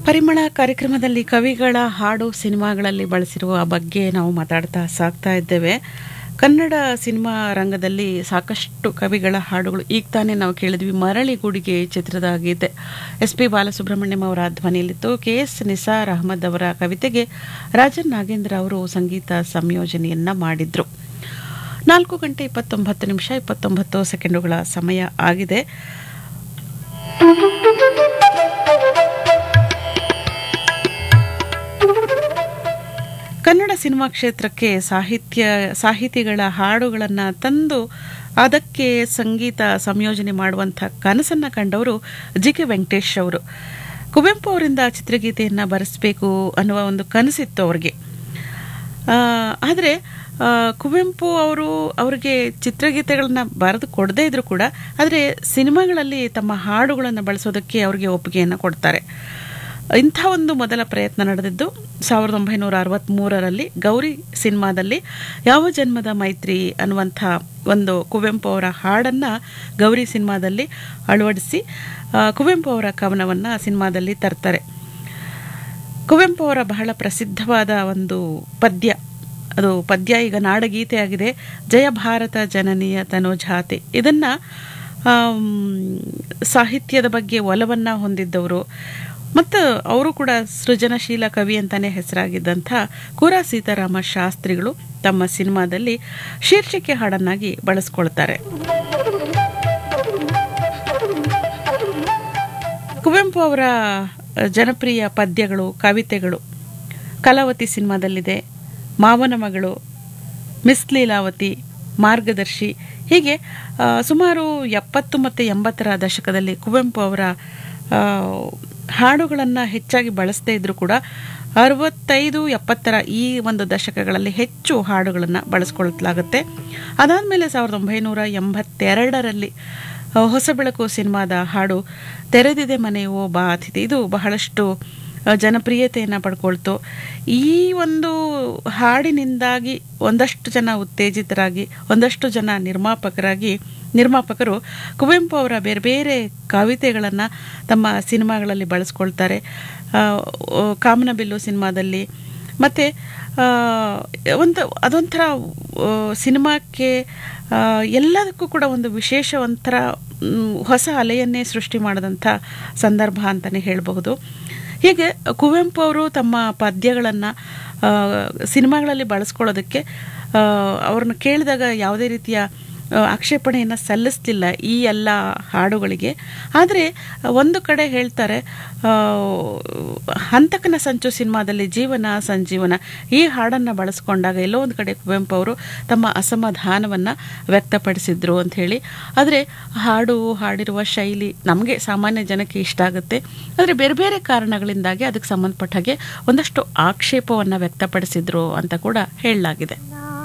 ಪರಿಮಳ ಕಾರ್ಯಕ್ರಮದಲ್ಲಿ ಕವಿಗಳ ಹಾಡು ಸಿನಿಮಾಗಳಲ್ಲಿ ಬಳಸಿರುವ ಬಗ್ಗೆ ನಾವು ಮಾತಾಡ್ತಾ ಸಾಕ್ತಾ ಇದ್ದೇವೆ ಕನ್ನಡ ಸಿನಿಮಾ ರಂಗದಲ್ಲಿ ಸಾಕಷ್ಟು ಕವಿಗಳ ಹಾಡುಗಳು ಈಗ ತಾನೇ ನಾವು ಕೇಳಿದ್ವಿ ಮರಳಿ ಗುಡಿಗೆ ಚಿತ್ರದ ಗೀತೆ ಎಸ್ ಪಿ ಬಾಲಸುಬ್ರಹ್ಮಣ್ಯಂ ಅವರ ಧ್ವನಿಯಲ್ಲಿತ್ತು ಕೆ ಎಸ್ ನಿಸಾರ್ ಅಹಮದ್ ಅವರ ಕವಿತೆಗೆ ರಾಜನ್ ನಾಗೇಂದ್ರ ಅವರು ಸಂಗೀತ ಸಂಯೋಜನೆಯನ್ನ ಮಾಡಿದ್ರು ನಾಲ್ಕು ಗಂಟೆ ಇಪ್ಪತ್ತೊಂಬತ್ತು ನಿಮಿಷ ಇಪ್ಪತ್ತೊಂಬತ್ತು ಸೆಕೆಂಡುಗಳ ಸಮಯ ಆಗಿದೆ ಕನ್ನಡ ಸಿನಿಮಾ ಕ್ಷೇತ್ರಕ್ಕೆ ಸಾಹಿತ್ಯ ಸಾಹಿತಿಗಳ ಹಾಡುಗಳನ್ನು ತಂದು ಅದಕ್ಕೆ ಸಂಗೀತ ಸಂಯೋಜನೆ ಮಾಡುವಂಥ ಕನಸನ್ನು ಕಂಡವರು ಜಿ ಕೆ ವೆಂಕಟೇಶ್ ಅವರು ಕುವೆಂಪು ಅವರಿಂದ ಚಿತ್ರಗೀತೆಯನ್ನು ಬರೆಸಬೇಕು ಅನ್ನುವ ಒಂದು ಕನಸಿತ್ತು ಅವ್ರಿಗೆ ಆದರೆ ಕುವೆಂಪು ಅವರು ಅವರಿಗೆ ಚಿತ್ರಗೀತೆಗಳನ್ನ ಬರೆದು ಕೊಡದೇ ಇದ್ರು ಕೂಡ ಆದರೆ ಸಿನಿಮಾಗಳಲ್ಲಿ ತಮ್ಮ ಹಾಡುಗಳನ್ನು ಬಳಸೋದಕ್ಕೆ ಅವರಿಗೆ ಒಪ್ಪಿಗೆಯನ್ನು ಕೊಡ್ತಾರೆ ಇಂಥ ಒಂದು ಮೊದಲ ಪ್ರಯತ್ನ ನಡೆದಿದ್ದು ಸಾವಿರದ ಒಂಬೈನೂರ ಅರವತ್ತ್ಮೂರರಲ್ಲಿ ಗೌರಿ ಸಿನಿಮಾದಲ್ಲಿ ಯಾವ ಜನ್ಮದ ಮೈತ್ರಿ ಅನ್ನುವಂಥ ಒಂದು ಕುವೆಂಪು ಅವರ ಹಾಡನ್ನು ಗೌರಿ ಸಿನಿಮಾದಲ್ಲಿ ಅಳವಡಿಸಿ ಕುವೆಂಪು ಅವರ ಕವನವನ್ನು ಸಿನಿಮಾದಲ್ಲಿ ತರ್ತಾರೆ ಕುವೆಂಪು ಅವರ ಬಹಳ ಪ್ರಸಿದ್ಧವಾದ ಒಂದು ಪದ್ಯ ಅದು ಪದ್ಯ ಈಗ ನಾಡಗೀತೆ ಆಗಿದೆ ಜಯ ಭಾರತ ಜನನೀಯ ತನುಜಾತೆ ಇದನ್ನು ಸಾಹಿತ್ಯದ ಬಗ್ಗೆ ಒಲವನ್ನು ಹೊಂದಿದ್ದವರು ಮತ್ತು ಅವರು ಕೂಡ ಸೃಜನಶೀಲ ಕವಿ ಅಂತಾನೆ ಹೆಸರಾಗಿದ್ದಂಥ ಕುರ ಸೀತಾರಾಮ ಶಾಸ್ತ್ರಿಗಳು ತಮ್ಮ ಸಿನಿಮಾದಲ್ಲಿ ಶೀರ್ಷಿಕೆ ಹಾಡನ್ನಾಗಿ ಬಳಸ್ಕೊಳ್ತಾರೆ ಕುವೆಂಪು ಅವರ ಜನಪ್ರಿಯ ಪದ್ಯಗಳು ಕವಿತೆಗಳು ಕಲಾವತಿ ಸಿನಿಮಾದಲ್ಲಿದೆ ಮಾವನ ಮಗಳು ಮಿಸ್ ಲೀಲಾವತಿ ಮಾರ್ಗದರ್ಶಿ ಹೀಗೆ ಸುಮಾರು ಎಪ್ಪತ್ತು ಮತ್ತು ಎಂಬತ್ತರ ದಶಕದಲ್ಲಿ ಕುವೆಂಪು ಅವರ ಹಾಡುಗಳನ್ನು ಹೆಚ್ಚಾಗಿ ಬಳಸದೇ ಇದ್ರೂ ಕೂಡ ಅರವತ್ತೈದು ಎಪ್ಪತ್ತರ ಈ ಒಂದು ದಶಕಗಳಲ್ಲಿ ಹೆಚ್ಚು ಹಾಡುಗಳನ್ನು ಬಳಸ್ಕೊಳ್ಲಾಗುತ್ತೆ ಅದಾದಮೇಲೆ ಸಾವಿರದ ಒಂಬೈನೂರ ಎಂಬತ್ತೆರಡರಲ್ಲಿ ಹೊಸ ಬೆಳಕು ಸಿನಿಮಾದ ಹಾಡು ತೆರೆದಿದೆ ಮನೆಯೋ ಬಾ ಅತಿಥಿ ಇದು ಬಹಳಷ್ಟು ಜನಪ್ರಿಯತೆಯನ್ನು ಪಡ್ಕೊಳ್ತು ಈ ಒಂದು ಹಾಡಿನಿಂದಾಗಿ ಒಂದಷ್ಟು ಜನ ಉತ್ತೇಜಿತರಾಗಿ ಒಂದಷ್ಟು ಜನ ನಿರ್ಮಾಪಕರಾಗಿ ನಿರ್ಮಾಪಕರು ಕುವೆಂಪು ಅವರ ಬೇರೆ ಬೇರೆ ಕವಿತೆಗಳನ್ನು ತಮ್ಮ ಸಿನಿಮಾಗಳಲ್ಲಿ ಬಳಸ್ಕೊಳ್ತಾರೆ ಕಾಮನಬಿಲ್ಲು ಸಿನಿಮಾದಲ್ಲಿ ಮತ್ತು ಒಂದು ಅದೊಂಥರ ಸಿನಿಮಾಕ್ಕೆ ಎಲ್ಲದಕ್ಕೂ ಕೂಡ ಒಂದು ವಿಶೇಷ ಒಂಥರ ಹೊಸ ಅಲೆಯನ್ನೇ ಸೃಷ್ಟಿ ಮಾಡಿದಂಥ ಸಂದರ್ಭ ಅಂತಲೇ ಹೇಳಬಹುದು ಹೀಗೆ ಕುವೆಂಪು ಅವರು ತಮ್ಮ ಪದ್ಯಗಳನ್ನು ಸಿನಿಮಾಗಳಲ್ಲಿ ಬಳಸ್ಕೊಳ್ಳೋದಕ್ಕೆ ಅವ್ರನ್ನ ಕೇಳಿದಾಗ ಯಾವುದೇ ರೀತಿಯ ಆಕ್ಷೇಪಣೆಯನ್ನು ಸಲ್ಲಿಸಲಿಲ್ಲ ಈ ಎಲ್ಲ ಹಾಡುಗಳಿಗೆ ಆದರೆ ಒಂದು ಕಡೆ ಹೇಳ್ತಾರೆ ಹಂತಕನ ಸಂಚು ಸಿನಿಮಾದಲ್ಲಿ ಜೀವನ ಸಂಜೀವನ ಈ ಹಾಡನ್ನು ಬಳಸ್ಕೊಂಡಾಗ ಎಲ್ಲೋ ಒಂದು ಕಡೆ ಕುವೆಂಪು ಅವರು ತಮ್ಮ ಅಸಮಾಧಾನವನ್ನು ವ್ಯಕ್ತಪಡಿಸಿದ್ರು ಅಂತ ಹೇಳಿ ಆದರೆ ಹಾಡು ಹಾಡಿರುವ ಶೈಲಿ ನಮಗೆ ಸಾಮಾನ್ಯ ಜನಕ್ಕೆ ಇಷ್ಟ ಆಗುತ್ತೆ ಆದರೆ ಬೇರೆ ಬೇರೆ ಕಾರಣಗಳಿಂದಾಗಿ ಅದಕ್ಕೆ ಸಂಬಂಧಪಟ್ಟ ಹಾಗೆ ಒಂದಷ್ಟು ಆಕ್ಷೇಪವನ್ನು ವ್ಯಕ್ತಪಡಿಸಿದ್ರು ಅಂತ ಕೂಡ ಹೇಳಲಾಗಿದೆ